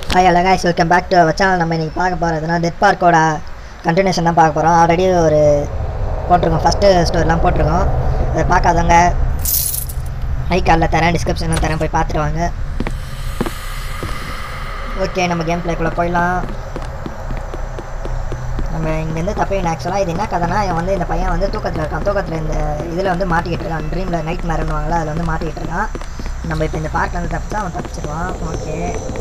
Hi hello guys welcome back to our channel நம்ம இன்றைக்கி பார்க்க போகிறதுனா டெட் பார்க்கோட கண்டினியூஷன் தான் பார்க்க போகிறோம் ஆல்ரெடி ஒரு போட்டிருக்கோம் ஃபஸ்ட்டு ஸ்டோரிலாம் போட்டிருக்கோம் அதை பார்க்காதவங்க ஹை காலில் தரேன் டிஸ்கிரிப்ஷனில் தரேன் போய் பார்த்துட்டு வாங்க ஓகே நம்ம கேம் பிளேக்குள்ளே போயிடலாம் நம்ம இங்கேருந்து தப்பிங்க ஆக்சுவலாக இது என்ன கதைனா இவன் வந்து இந்த பையன் வந்து தூக்கத்தில் இருக்கான் தூக்கத்தில் இந்த இதில் வந்து மாட்டிக்கிட்டு இருக்கான் ட்ரீமில் நைட் மேரன்னுவாங்களா அதில் வந்து மாட்டிக்கிட்டு இருக்கான் நம்ம இப்போ இந்த பார்க்கில் வந்து தப்பிச்சா அவன் தப்பிச்சிருவான் ஓகே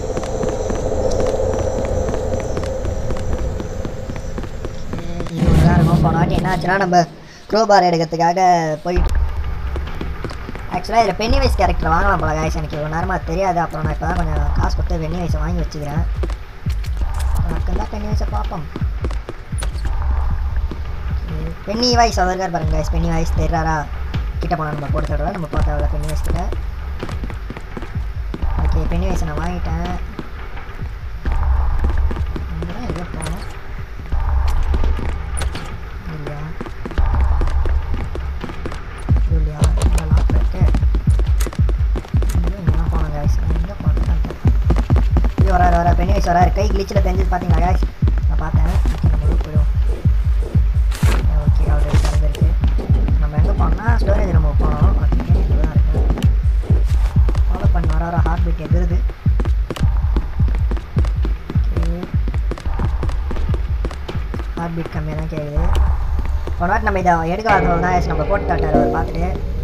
இது நல்லா இருக்கும் போன வாட்டி என்ன ஆச்சுன்னா நம்ம க்ரோபார் எடுக்கிறதுக்காக போயிட்டு ஆக்சுவலாக இதில் பென்னி வைஸ் கேரக்டர் வாங்கலாம் போல காய்ஸ் எனக்கு இவ்வளோ நேரமாக தெரியாது அப்புறம் நான் இப்போ தான் கொஞ்சம் காசு கொடுத்து பென்னி வைஸை வாங்கி வச்சுக்கிறேன் உனக்கு தான் பென்னி வைஸை பார்ப்போம் பென்னி வாய்ஸ் அவர் இருக்கார் பாருங்க guys பென்னி வாய்ஸ் தெரியாரா கிட்ட போனால் நம்ம போட்டு தடவை நம்ம பார்த்தா பென்னி வாய்ஸ் கிட்ட ஓகே பென்னி வாய்ஸை நான் வாங்கிட்டேன் இங்கே தான் எங்கே போகணும் இல்லையா இது இல்லையா இந்த லாக் இருக்கு இங்கே போனோம் guys எங்கே போனோம் இது வராரு வர பென்னி வாய்ஸ் வராரு கை கிளிச்சில் தெரிஞ்சது பார்த்தீங்களா guys நான் பார்த்தேன் ஓகே நம்ம ஊருக்கு போயிடுவோம் ஓகே ஆல்ரெடி திறந்துருக்கு நம்ம எங்கே போனோம்னா ஸ்டோரேஜ் நம்ம போனோம் ஓகே இதுதான் இருக்கு ஃபாலோ பண்ணி வர வர ஹார்ட் பீட் எதிருது ஹார்ட் பீட் கம்மியாக தான் கேட்குது ஒரு வாட்டி நம்ம இதை எடுக்காதவங்க தான் yes, நம்ம போட்டு தட்டார் அவர் பார்த்துட்டு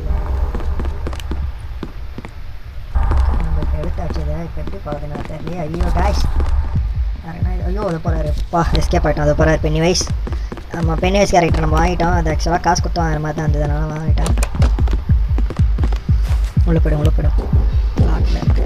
நம்ம இப்போ எடுத்தாச்சு இதை இப்போ எப்படி போகிறதுன்னு தெரியல ஐயோ காய்ஸ் யாருன்னா இது- ஐயோ அது போகிறாரு பா எஸ்கேப் ஆகிட்டோம் அது போகிறாரு பென்னி வைஸ் நம்ம பென்னி வைஸ் கேரக்டர் நம்ம வாங்கிட்டோம் அது ஆக்சுவலாக காசு கொடுத்து வாங்குற மாதிரி தான் இருந்தது அதனால வாங்கிட்டேன் உள்ள போயிடும் உள்ள போயிடும் லாக்கில் இருக்கு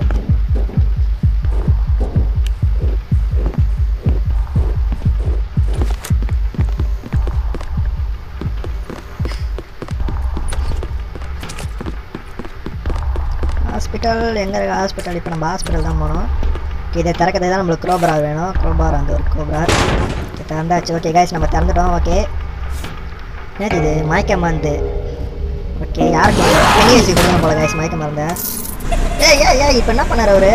ஹாஸ்பிட்டல் எங்கே இருக்கு ஹாஸ்பிட்டல் இப்போ நம்ம ஹாஸ்பிட்டல் தான் போனோம் இதை திறக்கிறது தான் நம்மளுக்கு க்ரோபரார் வேணும் க்ரோபார் அந்த ஒரு க்ரோபரார் திறந்தாச்சு ஓகே கைஸ் நம்ம திறந்துட்டோம் ஓகே என்னது இது மயக்க மருந்து ஓகே யாருக்கு பெரிய வயசு கொடுக்கணும் போல கைஸ் மயக்க மருந்த ஏய் ஏய் ஏய் இப்போ என்ன பண்ணார் அவரு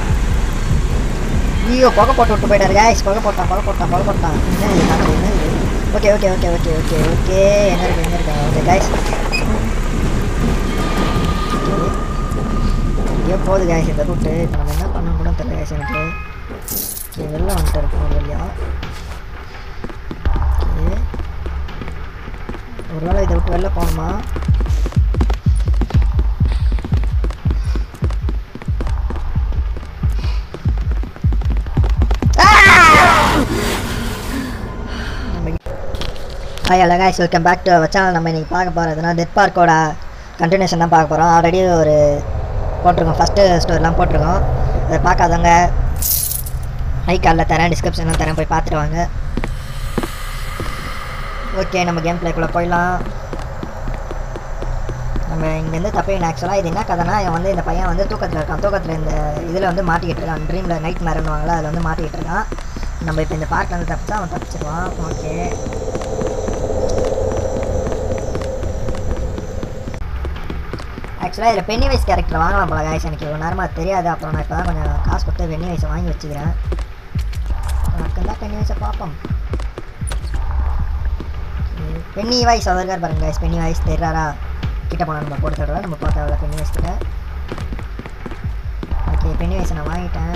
ஐயோ புகை போட்டு விட்டு போயிட்டாரு கைஸ் புகை போட்டான் புகை போட்டான் புகை போட்டான் என்ன இது நடக்குது என்ன இது okay okay okay okay okay okay எங்கே இருக்கு எங்கே இருக்காங்க ஓகே கைஸ் எங்கேயோ போகுது கேஸ் இந்த ரூட்டு இப்போ நம்ம என்ன பண்ண கூட தெரியல கேஸ் எனக்கு ஓகே வெளில வந்துட்டு இருக்கோம் ஒரு வழியா ஓகே ஒருவேளை இதை விட்டு வெளில போகணுமா hi hello guys welcome back to our channel நம்ம இன்றைக்கி பார்க்க போகிறதுனா டெட் பார்க்கோட கண்டினியூஷன் தான் பார்க்க போகிறோம் ஆல்ரெடி ஒரு போட்டிருக்கோம் ஃபஸ்ட்டு ஸ்டோரிலாம் போட்டிருக்கோம் அதை பார்க்காதவங்க ஹை காலில் தரேன் டிஸ்கிரிப்ஷனில் தரேன் போய் பார்த்துட்டு வாங்க ஓகே நம்ம கேம் பிளேக்குள்ளே போயிடலாம் நம்ம இங்கேருந்து தப்பிங்க ஆக்சுவலாக இது என்ன கதைனா இவன் வந்து இந்த பையன் வந்து தூக்கத்தில் இருக்கான் தூக்கத்தில் இந்த இதில் வந்து மாட்டிக்கிட்டு இருக்கான் ட்ரீமில் நைட் மேரன்னுவாங்களா அதில் வந்து மாட்டிக்கிட்டு இருக்கான் நம்ம இப்போ இந்த பார்க்கில் வந்து தப்பிச்சா அவன் தப்பிச்சிருவான் ஓகே ஆக்சுவலாக இதில் பென்னி வைஸ் கேரக்டர் வாங்கலாம் போல காய்ஸ் எனக்கு இவ்வளோ நேரமாக தெரியாது அப்புறம் நான் இப்போ தான் கொஞ்சம் காசு கொடுத்து பென்னி வைஸை வாங்கி வச்சுக்கிறேன் உனக்கு தான் பென்னி வைஸை பார்ப்போம் Okay. பென்னி வாய்ஸ் அவர் இருக்கார் பாருங்க guys பென்னி வாய்ஸ் தெரியாரா கிட்ட போனால் நம்ம போட்டு தடவை நம்ம பார்த்தா பென்னி வாய்ஸ் கிட்ட ஓகே பென்னி வாய்ஸை நான் வாங்கிட்டேன்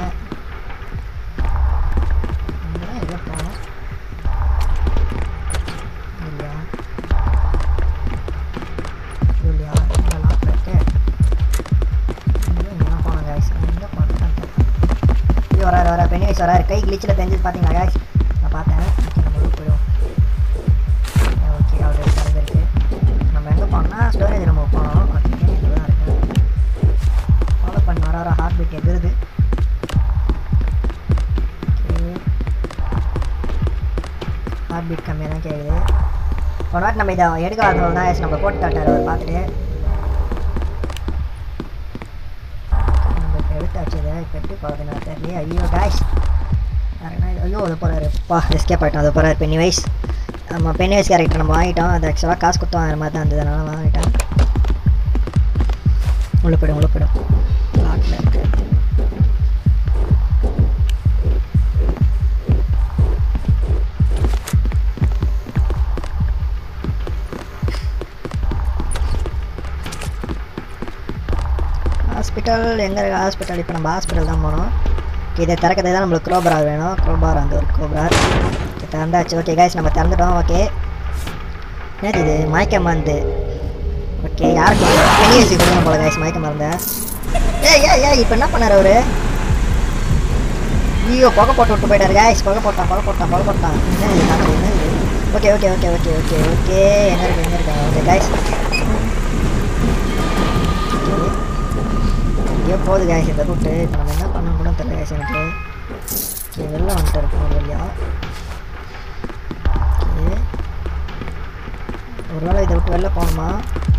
இங்கே தான் எங்கே போகணும் இல்லையா இது இல்லையா இந்த லாக் இருக்கு இங்கே எங்கே போனோம் காய்ஸ் எங்கே போனோம் இது வராரு வர பெனி வயசு வராரு கை கிளிச்சில் தெரிஞ்சது பார்த்தீங்களா காய்ஸ் நான் பார்த்தேன் ஓகே நம்ம ஊருக்கு போயிடுவோம் ஓகே ஆல்ரெடி திறந்துருக்கு நம்ம எங்கே போனோம்னா ஸ்டோரேஜ் நம்ம போனோம் ஓகே இதுதான் இருக்கு ஃபாலோ பண்ணி வர வர ஹார்ட் பீட் எதிருது ஹார்ட் பீட் கம்மியாக தான் கேட்குது ஒரு வாட்டி நம்ம இதை எடுக்காதவங்க தான் yes, நம்ம போட்டு தட்டார் அவர் பார்த்துட்டு நம்ம இப்போ எடுத்தாச்சு இதை இப்போ எப்படி போகிறதுன்னு தெரியல ஐயோ காய்ஸ் யாருன்னா இது- ஐயோ அது போகிறாரு பா எஸ்கேப் ஆகிட்டோம் அது போகிறாரு பென்னி வைஸ் நம்ம பென்னி வைஸ் கேரக்டர் நம்ம வாங்கிட்டோம் அது ஆக்சுவலாக காசு கொடுத்து வாங்குற மாதிரி தான் இருந்தது அதனால வாங்கிட்டேன் உள்ள போயிடும் உள்ள போயிடும் லாக்கில் இருக்கு ஹாஸ்பிட்டல் எங்கே இருக்கு ஹாஸ்பிட்டல் இப்போ நம்ம ஹாஸ்பிட்டல் தான் போனோம் இதை திறக்கிறது தான் நம்மளுக்கு க்ரோபரார் வேணும் க்ரோபார் அந்த ஒரு க்ரோபரார் திறந்தாச்சு ஓகே கைஸ் நம்ம திறந்துட்டோம் ஓகே என்னது இது மயக்க மருந்து ஓகே யாருக்கு பெரிய வச்சு கொடுக்கணும் போல கைஸ் மயக்க மருந்த ஏய் ஏய் ஏய் இப்போ என்ன பண்ணார் அவரு ஐயோ புகை போட்டு விட்டு போயிட்டாரு கைஸ் புகை போட்டான் புகை போட்டான் புகை போட்டான் என்ன இது நான் என்ன இது okay okay okay okay okay okay எங்கே இருக்கு எங்கே இருக்கு ஓகே கைஸ் ஐயோ போகுது கைஸ் இந்த ரூட்டு இப்போ நம்ம என்ன பண்ணணும் கூட தெரியல கைஸ் எனக்கு ஓகே வெளில வந்துட்டு இருக்கோம் ஒரு வழியா ஓகே ஒருவேளை இதை விட்டு வெளில போகணுமா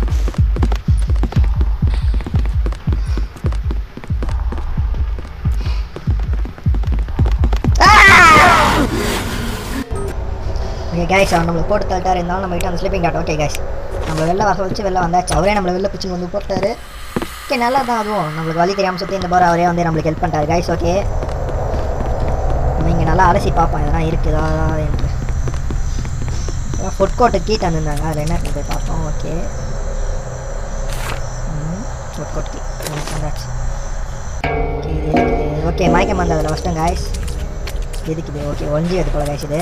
ஓகே கைஸ் அவர் நம்மளுக்கு போட்டு தள்ளிட்டார் இருந்தாலும் நம்ம கிட்ட அந்த ஸ்லீப்பிங் காட் ஓகே கைஸ் நம்ம வெளில வர வச்சு வெளில வந்தாச்சு அவரே நம்மளை வெளில பிடிச்சி வந்து போட்டாரு ஓகே நல்லா தான் அதுவும் நம்மளுக்கு வழி தெரியாமல் சுற்றி இந்த போகிற அவரே வந்து நம்மளுக்கு ஹெல்ப் பண்ணிட்டாரு கைஸ் ஓகே நீங்கள் நல்லா அலசி பார்ப்போம் எதனா இருக்குதா என்று ஃபுட் கோர்ட்டு கீ தந்துருந்தாங்க அதில் என்ன இருக்குது போய் பார்ப்போம் ஓகே ஃபுட் கோர்ட் கீ வந்தாச்சு ஓகே இது இருக்குது ஓகே மயக்கம் வந்து அதில் ஃபஸ்ட்டு காய்ஸ் எதுக்குது ஓகே ஒஞ்சி அது போல காய்ஸ் இது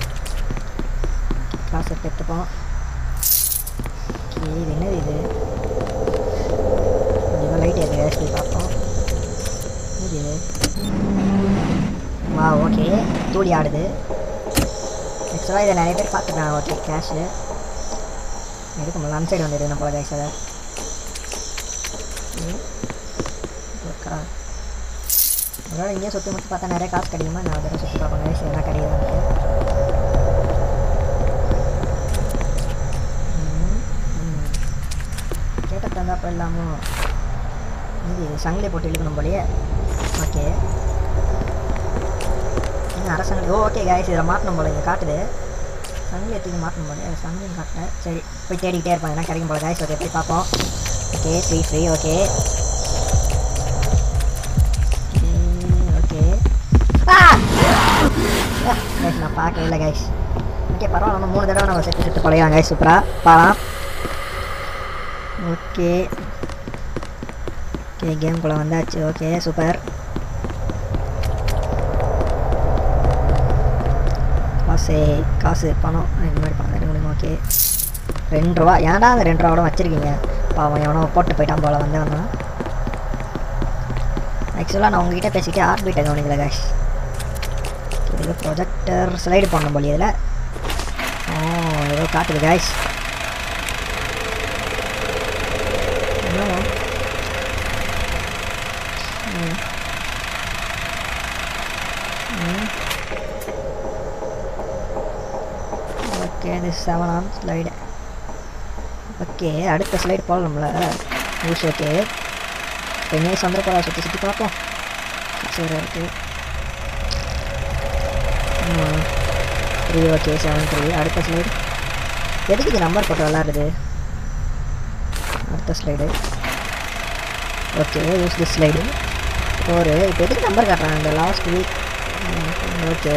காசு எடுத்து எடுத்துப்போம் ஓகே இது என்னது இது கொஞ்சம் லைட் ஏற்று கேஸ் போய் பார்ப்போம் இது வா ஓகே தூளி ஆடுது ஆக்சுவலாக இதை நிறைய பேர் பார்த்துட்டாங்க ஓகே கேஷு எடுக்க முடியல அந்த சைடு வந்துடுது போல கைஸ் அதை ஓகே அதோட இங்கேயே சுற்றி முற்றி பார்த்தா நிறைய காசு கிடைக்குமா நான் அதோட சுற்றி பார்ப்பேன் கைஸ் என்ன கிடைக்குது கேட்ட தந்தாப்ப இல்லாமோ இது சங்கிலி போட்டு இழுக்கணும் போலயே ஓகே என்ன அரசங்கலி ஓ ஓகே கைஸ் இதில் மாட்டணும் போல இங்கே காட்டுது சங்கிலி தூக்கி மாட்டணும் போல சங்கிலியும் காட்டல சரி போய் தேடிக்கிட்டே இருப்பாங்க என்ன கிடைக்கும் போல கைஸ் ஓகே போய் பார்ப்போம் okay free free okay okay guys நான் பார்க்கவே இல்லை கைஸ் ஓகே பரவாயில்ல நம்ம மூணு தடவை நம்ம செட்டு செட்டு பழையாங்க கைஸ் சூப்பராக பார்க்கலாம் ஓகே ஓகே கேம்குள்ளே வந்தாச்சு ஓகே சூப்பர் காசு காசு பணம் இந்த மாதிரி பணம் எடுக்க முடியுமா ஓகே ரெண்டு ரூபா ஏன்டா அந்த ரெண்டு ரூபா கூட வச்சுருக்கீங்க பாவம் எவனோ போட்டு போயிட்டான் போல வந்து வந்தான் ஆக்சுவலாக நான் உங்ககிட்ட பேசிக்கிட்டே ஹார்ட் பீட்டை கவனிக்கல கேஷ் இதில் ப்ரொஜெக்டர் ஸ்லைடு பண்ணணும் போலி இதில் ஓ ஏதோ காட்டுது கேஷ் என்னவா ம் ம் ஓகே இது செவன் ஆன் ஸ்லைடு ஓகே அடுத்த ஸ்லைடு போடலாம்ல யூஸ் ஓகே எங்கேயும் சந்திரபுரா சுற்றி சுற்றி பார்ப்போம் சரி இருக்குது த்ரீ ஓகே செவன் த்ரீ அடுத்த ஸ்லைடு எதுக்கு இது நம்பர் போட்டு விளாடுறது அடுத்த slide okay use the slide ஒரு இப்போ எதுக்கு நம்பர் காட்டுறாங்க இந்த last week okay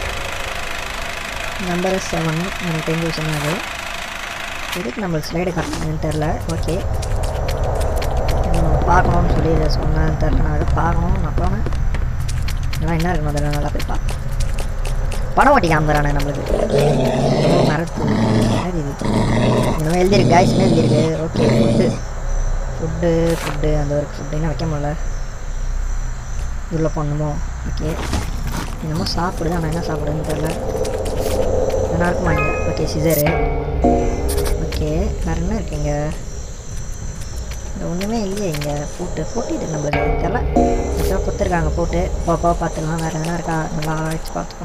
number seven எனக்கு தெரிஞ்சு சொன்னாங்க எதுக்கு நம்மளுக்கு ஸ்லைடு காட்டுறாங்கன்னு தெரில ஓகே பார்க்கணும்னு சொல்லி இதை சொன்னேன்னு தெரில நான் அதை பார்க்கணும் நான் போனேன் இதெல்லாம் என்ன இருக்கணும் அதில் நல்லா போய் பார்ப்பேன் பணம் ஓட்டி காமிக்கிறானே நம்மளுக்கு ஓ மரத்து என்னது இது இன்னும் எழுதியிருக்கு காய்ஸ் என்ன எழுதியிருக்கு ஓகே ஃபுட்டு ஃபுட்டு ஃபுட்டு அந்த ஒரு ஃபுட்டு என்ன வைக்க முடியல இதில் பண்ணுமோ ஓகே என்னமோ சாப்பிடுது ஆனால் என்ன சாப்பிடுதுன்னு தெரில நல்லா இருக்குமா இங்கே ஓகே சிசரு ஓகே வேறு என்ன இருக்குங்க இங்கே ஒன்றுமே இல்லையே இங்கே பூட்டு பூட்டு இது நம்மளுக்கு தெரில ஏதோ கொடுத்துருக்காங்க பூட்டு போ போ பார்த்துக்கலாம் வேறு எதனா இருக்கா நல்லா ஆராய்ச்சி பார்த்துக்கோ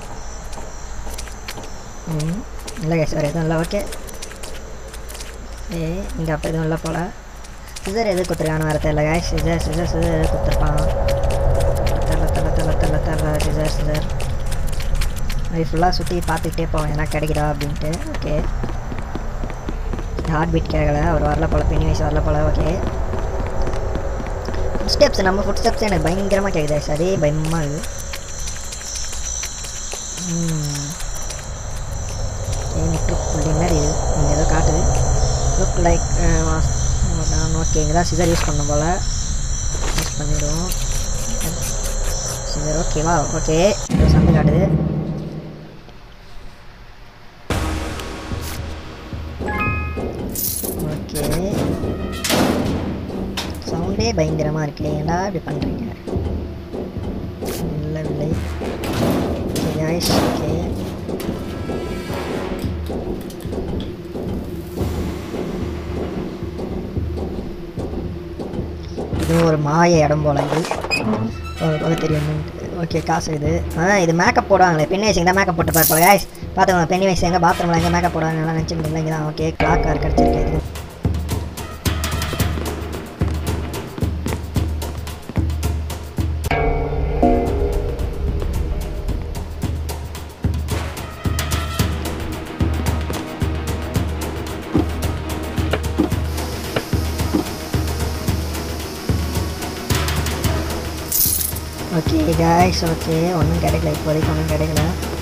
ம் இல்லை கேஸ் வேறு எதுவும் இல்லை ஓகே ஏ இங்கே அப்போ எதுவும் இல்லை போல் சிசர் எது கொடுத்துருக்கான்னு வேறு தெரில கேஸ் சிசர் சிசர் சிசர் எது கொடுத்துருப்பான் தெரில தெரில தெரில தெரில தெரில சிசர் சிசர் அது ஃபுல்லாக சுற்றி பார்த்துக்கிட்டே போவோம் என்ன கிடைக்குதா அப்படின்ட்டு ஓகே ஹார்ட் பீட் கேட்கல அவர் வரல போல் பெனி வயசு வரல போல் ஓகே ஃபுட் ஸ்டெப்ஸ் நம்ம ஃபுட் ஸ்டெப்ஸ் எனக்கு பயங்கரமாக கேட்குது அதே பயமாக இருக்குது நெட்ஒர்க் புள்ளி மாதிரி இது இங்கே ஏதோ காட்டுது லுக் லைக் ஓகே இங்கே தான் சிசர் யூஸ் பண்ண போல் யூஸ் க்ளோஸ் பண்ணிவிடுவோம் சரி ஓகேவா ஓகே இது சந்து காட்டுது ஓகே சவுண்டே பயங்கரமாக இருக்கு ஏன்டா இப்படி பண்ணுறீங்க இல்லை இல்லை ஓகே guys ஓகே இது ஒரு மாய இடம் போல இது உங்களுக்கு தெரியும் ஓகே காசு இது ஆ இது மேக்கப் போடுவாங்களே பெண்ணி வயசு தான் மேக்கப் போட்டு பார்ப்போம் guys பார்த்துக்கோங்க பெண்ணி வயசு எங்கே பாத்ரூமில் எங்கே மேக்கப் போடுவாங்க எல்லாம் நினச்சிக்கிட்டு இங்கே தான் ஓகே கிளாக் கார் கிடச்சிருக்கு இது ஓகே காய்ஸ் ஓகே ஒன்றும் கிடைக்கல இப்போதைக்கு ஒன்றும் கிடைக்கல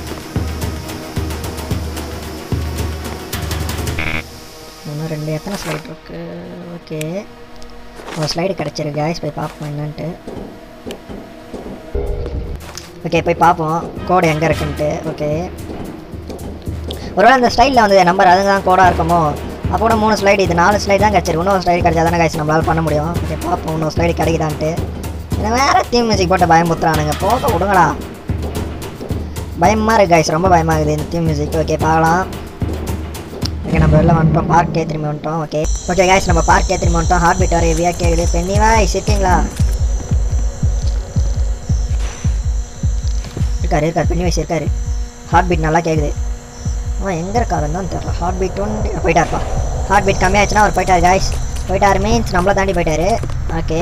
இன்னும் ரெண்டு எத்தனை ஸ்லைட் இருக்கு ஓகே ஒரு ஸ்லைடு கிடச்சிருக்கு காய்ஸ் போய் பார்ப்போம் என்னன்ட்டு ஓகே போய் பார்ப்போம் கோடு எங்கே இருக்குன்ட்டு ஓகே ஒருவேளை அந்த ஸ்லைடில் வந்து நம்பர் அதுதான் கோடாக இருக்குமோ அப்போ கூட மூணு ஸ்லைடு இது நாலு ஸ்லைடு தான் கிடச்சிருக்கு இன்னொரு ஸ்லைடு கிடச்சா தானே காய்ச்சி நம்மளால் பண்ண முடியும் ஓகே பார்ப்போம் இன்னொரு ஸ்லைடு கிடைக்குதான்ட்டு ஏன்னா வேற தீம் மியூசிக் போட்டு பயமுத்துறானுங்க போக விடுங்கடா பயமாக இருக்கு காய்ஸ் ரொம்ப பயமாக இருக்குது இந்த தீம் மியூசிக் ஓகே பார்க்கலாம் ஓகே நம்ம வெளில வந்துட்டோம் பார்க்கே திரும்பி வந்துட்டோம் ஓகே ஓகே காய்ஸ் நம்ம பார்க்கே திரும்பி வந்துட்டோம் ஹார்ட் பீட் வர ஹெவியாக கேட்குது பெண்ணி வாய்ஸ் இருக்கீங்களா இருக்காரு இருக்காரு பெண்ணி வயசு இருக்காரு ஹார்ட் பீட் நல்லா கேட்குது அவன் எங்கே இருக்காருன்னு தான் தெரியல ஹார்ட் பீட் ஒன்று போயிட்டாருப்பா ஹார்ட் பீட் கம்மியாச்சுன்னா அவர் போயிட்டார் காய்ஸ் போயிட்டார் மீன்ஸ் நம்மளை தாண்டி போயிட்டாரு ஓகே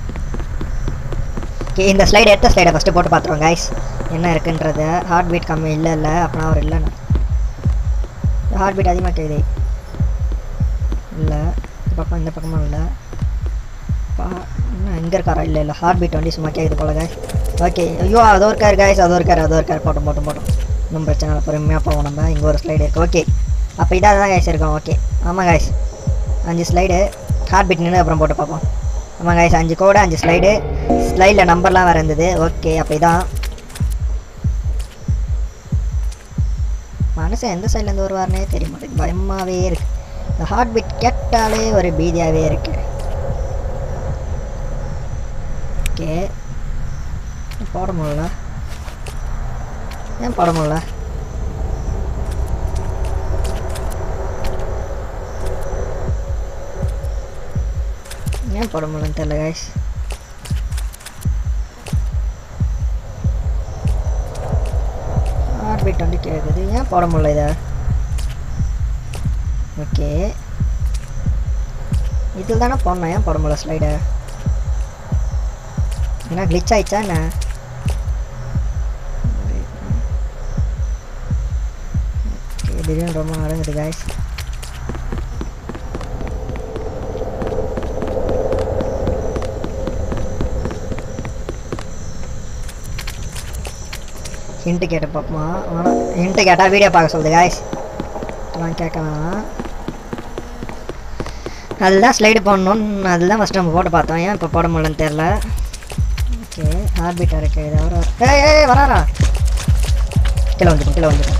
ஓகே இந்த ஸ்லைடு எடுத்த ஸ்லைடை ஃபஸ்ட்டு போட்டு பார்த்துருவோம் கைஸ் என்ன இருக்குன்றது ஹார்ட் பீட் கம்மி இல்லை இல்லை அப்படின்னா அவர் இல்லைன்னு ஹார்ட் பீட் அதிகமாக கேக்குது இல்லை இந்த பக்கம் இந்த பக்கமும் இல்லை பா இன்னும் எங்கே இருக்காரா இல்லை இல்லை ஹார்ட் பீட் வண்டி சும்மா கேட்குது போல கைஸ் ஓகே ஐயோ அதோ இருக்கார் கைஸ் அதோ இருக்கார் அதோ இருக்கார் போட்டோம் போட்டோம் போட்டோம் ஒன்றும் பிரச்சனை இல்லை பொறுமையாக போவோம் நம்ம இங்கே ஒரு ஸ்லைடு இருக்குது ஓகே அப்போ இதாக தான் கைஸ் இருக்கும் ஓகே ஆமாம் கைஸ் அஞ்சு ஸ்லைடு ஹார்ட் பீட் நின்று அப்புறம் போட்டு பார்ப்போம் ஆமாம் கைஸ் அஞ்சு கோடு அஞ்சு ஸ்லைடு ஸ்லைடில் நம்பர்லாம் வேறு இருந்தது ஓகே அப்போ இதான் மனுஷன் எந்த சைட்லேருந்து வருவார்னே தெரிய மாட்டேங்குது பயமாகவே இருக்கு இந்த ஹார்ட் பீட் கேட்டாலே ஒரு பீதியாகவே இருக்கு ஓகே போட முடியல ஏன் போட முடியல ஏன் போட முடியலன்னு தெரியல கைஸ் ஹார்ட்பீட் வந்து கேட்குது ஏன் போட முடியல இதை ஓகே இதில் தானே போடணும் ஏன் போட முடியல ஸ்லைடை ஏன்னா கிளிச் ஆயிடுச்சா என்ன ஓகே திடீர்னு ரொம்ப நடங்குது காய்ஸ் ஹிண்ட்டு கேட்டு பார்ப்போமா ஆனால் ஹிண்ட்டு கேட்டால் வீடியோ பார்க்க சொல்லுது காய்ஸ் அதெல்லாம் கேட்க வேணாம் அதுதான் ஸ்லைடு போடணும்னு அதுதான் ஃபஸ்ட்டு நம்ம போட்டு பார்த்தோம் ஏன் இப்போ போட முடியலன்னு தெரில ஓகே ஹார்பிட்டாக இருக்கு இது அவர் ஏய் ஏய் வராரா கீழே வந்துடும் கீழே வந்துடும்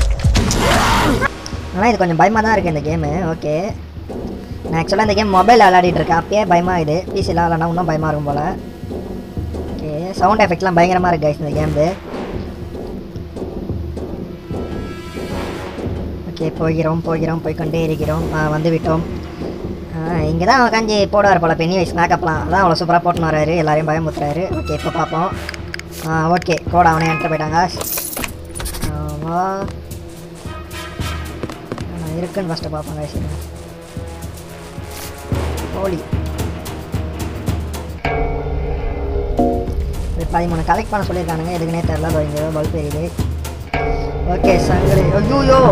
ஆனால் இது கொஞ்சம் பயமாக தான் இருக்குது இந்த கேமு ஓகே நான் ஆக்சுவலாக இந்த கேம் மொபைல் விளையாடிட்டு இருக்கேன் அப்பயே பயமாக இது பிசியில் விளாட்னா இன்னும் பயமாக இருக்கும் போல் ஓகே சவுண்ட் எஃபெக்ட்லாம் பயங்கரமாக இருக்குது guys இந்த கேமு ஓகே போகிறோம் போகிறோம் போய்க்கொண்டே இருக்கிறோம் ஆ, வந்து விட்டோம் இங்கே தான் உட்காந்து போடுவார் போல பெனி வயசு மேக்கப்லாம் அதான் அவ்வளோ சூப்பராக போட்டுன்னு வராரு எல்லாரையும் பயமுத்துறாரு ஓகே இப்போ பார்ப்போம் ஆ ஓகே கோட அவனே என்ட்ரு போயிட்டாங்க ஆமா. ஆ, இருக்குன்னு ஃபஸ்ட்டு பார்ப்போம் guys. ஹோலி இது பதிமூணு கலெக்ட் பண்ண சொல்லியிருக்கானுங்க எதுக்குன்னே தெரில அதோ இங்கே பல்ப் எரியுது ஓகே சங்கரி ஐயோ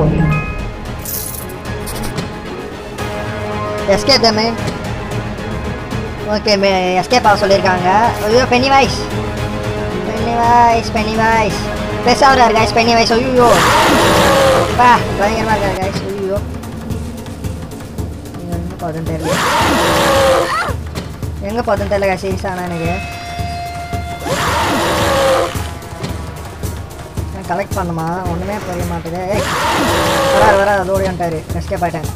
எஸ்கேப் தாமே ஓகே எஸ்கேப் ஆக சொல்லியிருக்காங்க ஐயோ Pennywise Pennywise Pennywise பெருசாக வர்றாரு காய்ஸ் பெனி வாய்ஸ் ஐயோ பா பயங்கரமாக இருக்காரு காய்ஸ் ஐயோ என்ன பார்த்துன்னு தெரியல எங்கே பார்த்தோன்னு தெரியல சீரியஸ் ஆனால் எனக்கு கலெக்ட் பண்ணுமா ஒன்றுமே புரிய மாட்டேது ஏய் வராரு வராது அது ஓடி வந்துட்டாரு எஸ்கேப் ஆயிட்டேன்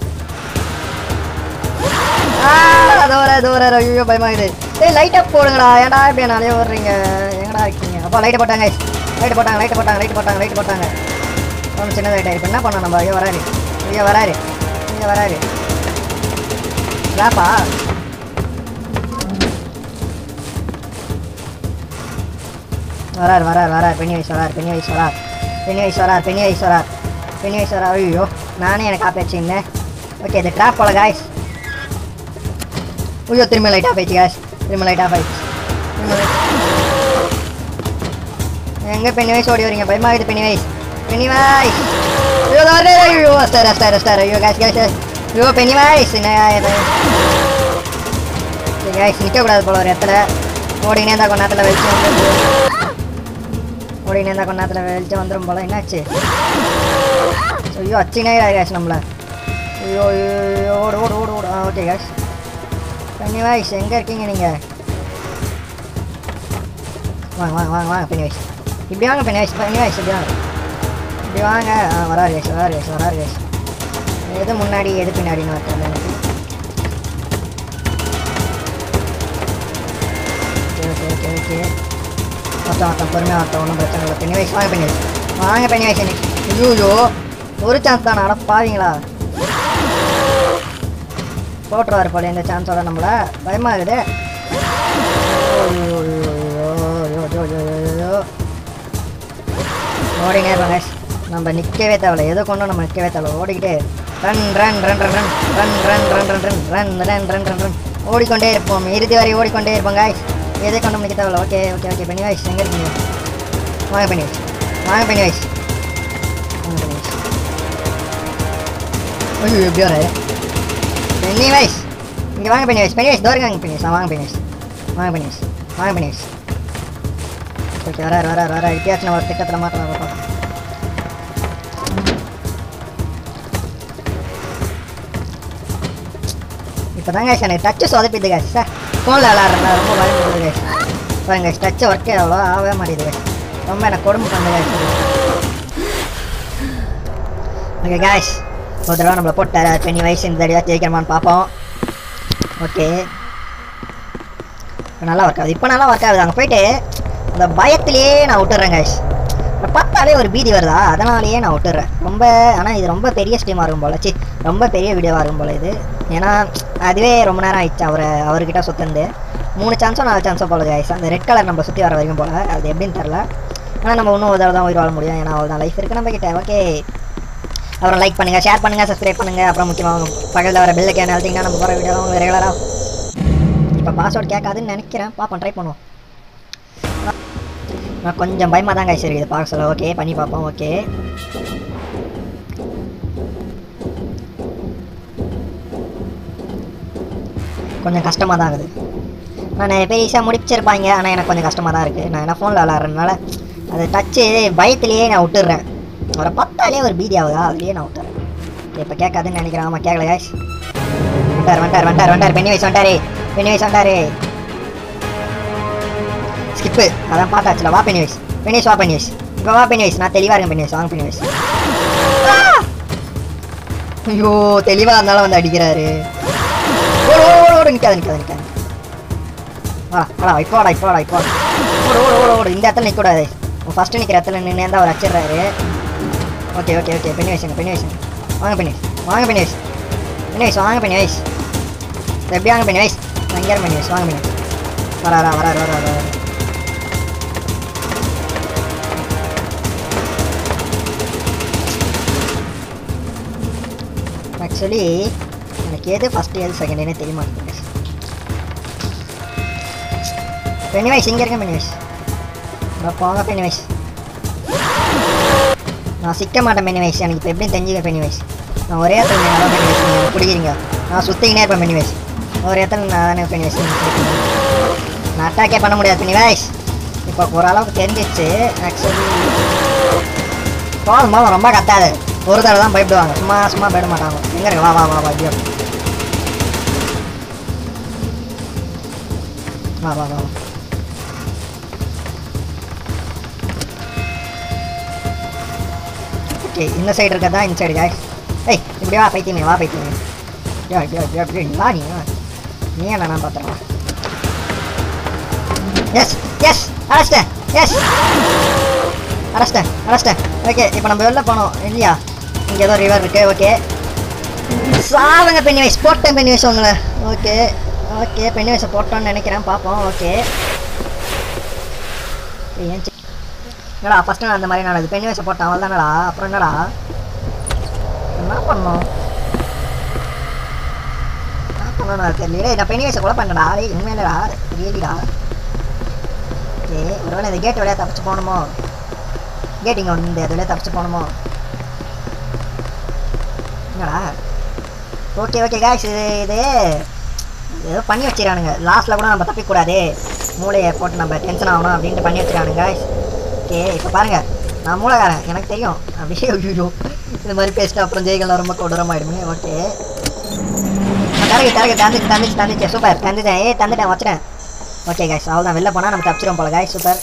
தோற தோற ஐயோ பயமாகுது ஏய் லைட்டை போடுங்கடா ஏன்டா இப்படி நாளையே ஓடுறீங்க எங்கடா இருக்கீங்க அப்பா லைட்டை போட்டாங்க லைட்டு போட்டாங்க லைட்டு போட்டாங்க லைட்டு போட்டாங்க லைட்டு போட்டாங்க ஒன்று சின்னதாயிட்டா இப்போ என்ன பண்ணோம் நம்ம ஐயோ வராரு ஐயோ வராரு ஐயோ வராரு ஏப்பா வரார் வரார் வரார் பெண்ணி வயசு வரார் பெண்ணி வயசு வரார் பெண்ணி வயசு வரார் பெண்ணி வயசு வரார் பெண்ணி வயசு வரார் ஐயோ நானே எனக்கு ஆப் வச்சுருந்தேன் ஓகே இது ட்ராப் போல காய்ஸ் ஐயோ திரும்ப லைட் ஆஃப் ஆயிடுச்சு காய்ஸ் திரும்ப லைட் ஆஃப் ஆயிடுச்சு திரும்ப light- எங்க பெண்ணி வயசு ஓடி வரீங்க பயமாகுது பெண்ணி வயசு பெண்ணி வயசு ஐயோ இதோ வருது. ஐயோ ஸ்டார் ஸ்டார் ஸ்டார் ஐயோ காய்ஸ் காய்ஸ் ஐயோ பெண்ணி வயசு என்ன காய்ஸ் நிற்கக்கூடாது போல ஒரு இடத்துல ஓடினே இருந்தால் கொஞ்ச நேரத்தில் வெளிச்சம் வந்துடும் ஓடினே இருந்தால் கொஞ்ச நேரத்தில் வெளிச்சம் வந்துடும் போல என்னாச்சு ஐயோ அச்சினே காய்ஸ் நம்மள ஐயோ ஐயோ, ஐயோ, ஓடு ஓடு ஓடு ஓடு ஆ ஓகே காய்ஸ் பெண்ணி வயசு எங்கே இருக்கீங்க நீங்கள் வாங்க வாங்க வாங்க வாங்க பெண்ணி வயசு இப்படி வாங்க பெண்ணி வயசு பெண்ணி வயசு இப்படி வாங்க இப்படி வாங்க ஆ வராரு கேஸ் வராரு கேஸ் வராரு கேஸ் எது முன்னாடி எது பின்னாடின்னு வரல எனக்கு ஓகே ஓகே ஓகே ஓகே மொத்தம் மொத்தம் பொறுமையாக மொத்தம் ஒன்றும் பிரச்சனை இல்லை பெண்ணி வயசு வாங்க பெண்ணி வயசு வாங்க பெண்ணி வயசு ஐயோ ஒரு சான்ஸ் தான் அட பாவீங்களா போட்டுருவாரு போல இந்த சான்ஸோட நம்மள பயமாகுது ஐயோ, ஐயோ, ஐயோ, ஐயோ, ஐயோ, ஐயோ, ஐயோ. ஓடினே இருப்பாங்க நம்ம நிற்கவே தேவையில்ல எதை கொண்டும் நம்ம நிற்கவே தேவையில்ல ஓடிக்கிட்டே run run run run run run run run run run run run run run run ஓடிக்கொண்டே இருப்போம் இறுதி வரை ஓடிக்கொண்டே இருப்போம் காய்ஸ் எதை கொண்டும் நிற்க தேவையில்ல okay okay okay Pennywise எங்கே இருக்கீங்க வாங்க பெனி வாய்ஸ் வாங்க பெனி வாய்ஸ் வாங்க பெனி வாய்ஸ் ஐயோ எப்படி வர பெனி வாய்ஸ் இங்கே வாங்க பெனி வாய்ஸ் பெனி வாய்ஸ் தோறுங்க பெனி வாய்ஸ் வாங்க பெனி வாய்ஸ் வாங்க பெனி வாய்ஸ் வாங்க பெனி வாய்ஸ் ஓகே வராரு வராரு வராரு இப்பயாச்சும் நம்ம ஒரு திட்டத்தில் மாற்றலாம் பார்ப்போம் இப்போ தான் guys எனக்கு டச்சு சொதப்பிது guys சார் ஃபோனில் விளாட்றேன் ரொம்ப பயன்படுது guys பாருங்க guys டச்சு ஒர்க்கே அவ்வளோ ஆகவே மாட்டேது guys ரொம்ப எனக்கு கொடுமை பண்ணு guys ஓகே guys ஒரு தடவை நம்மளை போட்டார் பெண்ணி வயசு இந்த தடவை ஜெயிக்கிறமான்னு பார்ப்போம் ஓகே இப்போ நல்லா ஒர்க் ஆகுது இப்போ நல்லா ஒர்க் ஆகுது அங்கே போயிட்டு அந்த பயத்திலேயே நான் விட்டுறேன் guys இப்ப பார்த்தாலே ஒரு பீதி வருதா அதனாலேயே நான் விட்டுறேன் ரொம்ப ஆனால் இது ரொம்ப பெரிய ஸ்ட்ரீமாக இருக்கும் போல சி ரொம்ப பெரிய வீடியோவாக இருக்கும் போல இது ஏன்னா அதுவே ரொம்ப நேரம் ஆயிடுச்சு அவரை அவர்கிட்ட சுத்தந்து மூணு சான்ஸோ நாலு சான்ஸோ போல guys அந்த ரெட் கலர் நம்ம சுற்றி வர வரைக்கும் போல அது எப்படின்னு தெரில ஆனால் நம்ம இன்னும் ஒரு தடவை தான் உயிர் வாழ முடியும் ஏன்னா அவ்வளோதான் லைஃப் இருக்குது நம்ம கிட்ட ஓகே அப்புறம் லைக் பண்ணுங்கள் ஷேர் பண்ணுங்கள் சப்ஸ்கிரைப் பண்ணுங்கள் அப்புறம் முக்கியமாக பக்கத்தில் வர பெல்லை கேன் அழுத்திங்கன்னா நம்ம போகிற வீடியோ உங்களுக்கு ரெகுலராக இப்போ பாஸ்வேர்ட் கேட்காதுன்னு நினைக்கிறேன் பார்ப்போம் ட்ரை பண்ணுவோம் நான் கொஞ்சம் பயமாக தான் காய்ச்சி இருக்குது பார்க்க சொல்ல ஓகே பண்ணி பார்ப்போம் ஓகே கொஞ்சம் கஷ்டமாக தான் இருக்குது நான் நிறைய பேர் ஈஸியாக முடிச்சிருப்பாங்க ஆனால் எனக்கு கொஞ்சம் கஷ்டமாக தான் இருக்குது நான் என்ன ஃபோனில் விளாட்றதுனால அது டச்சு பயத்திலேயே நான் விட்டுடுறேன் அவரை பத்தாலே ஒரு பீதி ஆகுதா அதுலேயே நான் விட்டுறேன் இப்போ கேட்காதுன்னு நினைக்கிறேன் ஆமாம் கேட்கல காய்ஸ் வந்துட்டார் வந்துட்டார் வந்துட்டார் வந்துட்டார் பெண்ணி வயசு வந்துட்டாரு பெண்ணி வயசு வந்துட்டாரு ஸ்கிப்பு அதான் பார்த்தாச்சுல வா பெனி வைஸ் பெனிஸ் வா பெனி வைஸ் இப்போ வா பெனி வைஸ் நான் தெளிவாக இருக்கேன் பெனி வைஸ் வாங்க பெனி வைஸ் ஐயோ தெளிவாக இருந்தாலும் வந்து அடிக்கிறாரு ஓடு ஓடு ஓடு ஓடு நிற்காது நிற்காது நிற்காது வா வாடா இப்போ வாடா இப்போ வாடா இப்போ வாடா ஓடு ஓடு ஓடு ஓடு இந்த இடத்துல நிற்கக்கூடாது ஃபஸ்ட்டு நிற்கிற இடத்துல நின்று இருந்தால் அவர் அச்சிடுறாரு ஓகே ஓகே ஓகே பெனி வைஸுங்க பெனி வைஸுங்க வாங்க பெனி வைஸ் வாங்க பெனி வைஸ் பெனி வைஸ் வாங்க பெனி வைஸ் எப்படி வாங்க பெனி வைஸ் அங்கே பெனி வைஸ் வாங்க பெனி வைஸ் வராரா வராரு வராரு வராரு ஆக்சுவலி எனக்கு எது ஃபஸ்ட் எது செகண்ட்னே தெரிய மாட்டேங்குது பெனிவைஸ் இங்கே இருக்கேன் பெனிவைஸ் நான் போங்க பெனிவைஸ் நான் சிக்க மாட்டேன் பெனிவைஸ் எனக்கு இப்போ எப்படி தெரிஞ்சுக்க பெனிவைஸ் நான் ஒரே இடத்துல நின்னா தான் பெனிவைஸ் நீங்கள் பிடிக்கிறீங்க நான் சுற்றிக்கினே இருப்பேன் பெனிவைஸ் ஒரு இடத்துல நான் தானே பெனிவைஸ் நான் அட்டாக்கே பண்ண முடியாது பெனிவைஸ் இப்போ ஓரளவுக்கு தெரிஞ்சிச்சு ஆக்சுவலி போதும் போதும் ரொம்ப கத்தாது ஒரு தடவை தான் பயப்படுவாங்க சும்மா சும்மா பயப்பட மாட்டாங்க எங்க இருக்கு வா வா வா வா இப்படியே வா வா வா வா. ஓகே இந்த சைடு இருக்கறதா இந்த சைடு guys ஏய் இப்படி வா பைத்தியமே வா பைத்தியமே யோ யோ யோ யோ, வா நீ வா. நீ என்ன நான் பார்த்துறேன் எஸ் எஸ் அரெஸ்ட்டேன் எஸ் அரெஸ்ட்டேன் அரெஸ்ட்டேன் ஓகே இப்போ நம்ம வெளில போனோம் இல்லையா இங்கே ஏதோ ரிவர் இருக்கு ஓகே சாவுங்க பெண்ணி வயசு போட்டேன் பெண்ணி வயசு உங்களை ஓகே ஓகே பெண்ணி வயசை போட்டோன்னு நினைக்கிறேன் பார்ப்போம் ஓகே ஏன் சி- என்னடா ஃபஸ்ட்டு நான் அந்த மாதிரி நடக்குது பெண்ணி வயசை போட்டேன் அவள் தானடா அப்புறம் என்னடா என்ன பண்ணோம் என்ன பண்ணணும் தெரியல டேய், நான் பெண்ணி வயசை கூட பண்ணடா டேய் உண்மையிலடா ரியலிடா ஓகே ஒருவேளை இந்த கேட் வழியாக தப்பிச்சு போகணுமோ கேட் இங்கே வந்து இந்த வழியாக தப்பிச்சு போகணுமோ என்னடா ஓகே ஓகே காய்ஸ் இது இது ஏதோ பண்ணி வச்சிடறானுங்க லாஸ்ட்டில் கூட நம்ம தப்பிக்கூடாது மூளையை போட்டு நம்ம டென்ஷன் ஆகணும் அப்படின்ட்டு பண்ணி வச்சிடறானுங்க காய்ஸ் ஓகே இப்போ பாருங்கள் நான் மூளைக்காரன் எனக்கு தெரியும் அப்படியே ஐயோ இது மாதிரி பேசிட்டு அப்புறம் ஜெய்கள்லாம் ரொம்ப கொடூரமாயிடுமே ஓகே தரகு தரகு தந்துச்சு தந்துச்சு தந்துச்சு சூப்பர் தந்துட்டேன் ஏ தந்துட்டேன் வச்சுட்டேன் ஓகே காய்ஸ் அவ்வளோதான் வெளில போனால் நம்ம தப்பிச்சிடும் போல guys super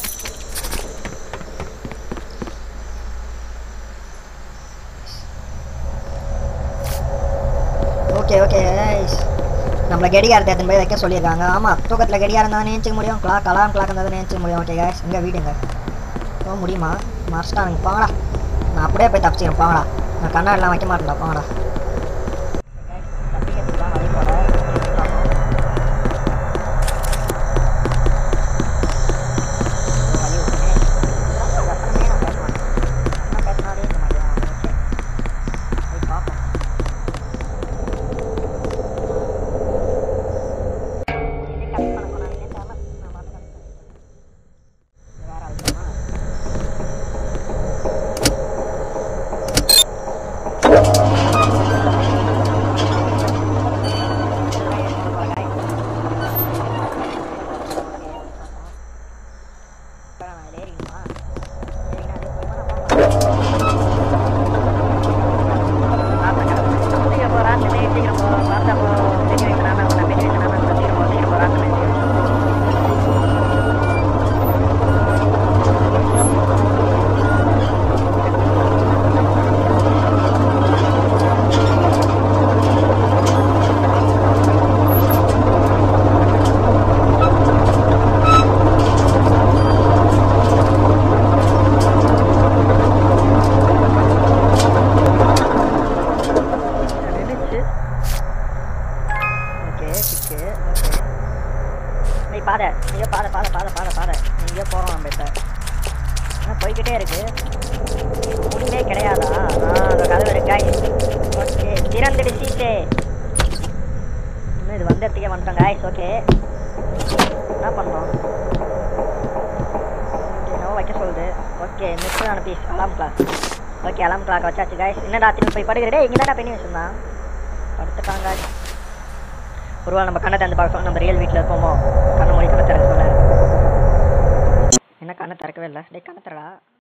okay okay guys. நம்மளை கடிகாரத்தை எடுத்துன்னு போய் வைக்க சொல்லியிருக்காங்க ஆமாம் தூக்கத்தில் கடிகாரம் தான் நினைச்சிக்க முடியும் கிளாக் அலாம் கிளாக் இருந்தால் நினைச்சிக்க முடியும் ஓகே guys எங்கள் வீடுங்க போக முடியுமா மறைச்சிட்டானுங்க போங்கடா நான் அப்படியே போய் தப்பிச்சிக்கிறேன் போங்கடா நான் கண்ணாடிலாம் வைக்க மாட்டேன்டா போங்கடா ஓகே சிக்கு ஓகே நீ பாதை ஐயோ பாதை பாதை பாதை பாதை பாதை எங்கேயோ போகிறோம் நம்ம இப்போ ஆனால் போய்கிட்டே இருக்கு முடிவே கிடையாதா ஆ அந்த கதவு இருக்காய் ஓகே திறந்துடு சீட்டே இன்னும் இது வந்த இடத்துக்கே வந்துட்டோம் காய்ஸ் ஓகே என்ன பண்ணோம் ஓகே நோ வைக்க சொல்லுது ஓகே மிஸ் ஆன piece alarm clock okay alarm clock வச்சாச்சு காய்ஸ் என்னடா திரும்பி போய் படுக்கிறே இங்கே தானே பண்ணி வச்சுருந்தான் படுத்துட்டாங்க guys. ஒருவேளை நம்ம கண்ணை திறந்து பார்க்க சொல்ல நம்ம ரியல் வீட்டில் இருக்கோமோ கண்ணை மூடி கண்ணை திறக்க சொல்ல என்ன கண்ணை திறக்கவே இல்லை டேய் கண்ணை திறடா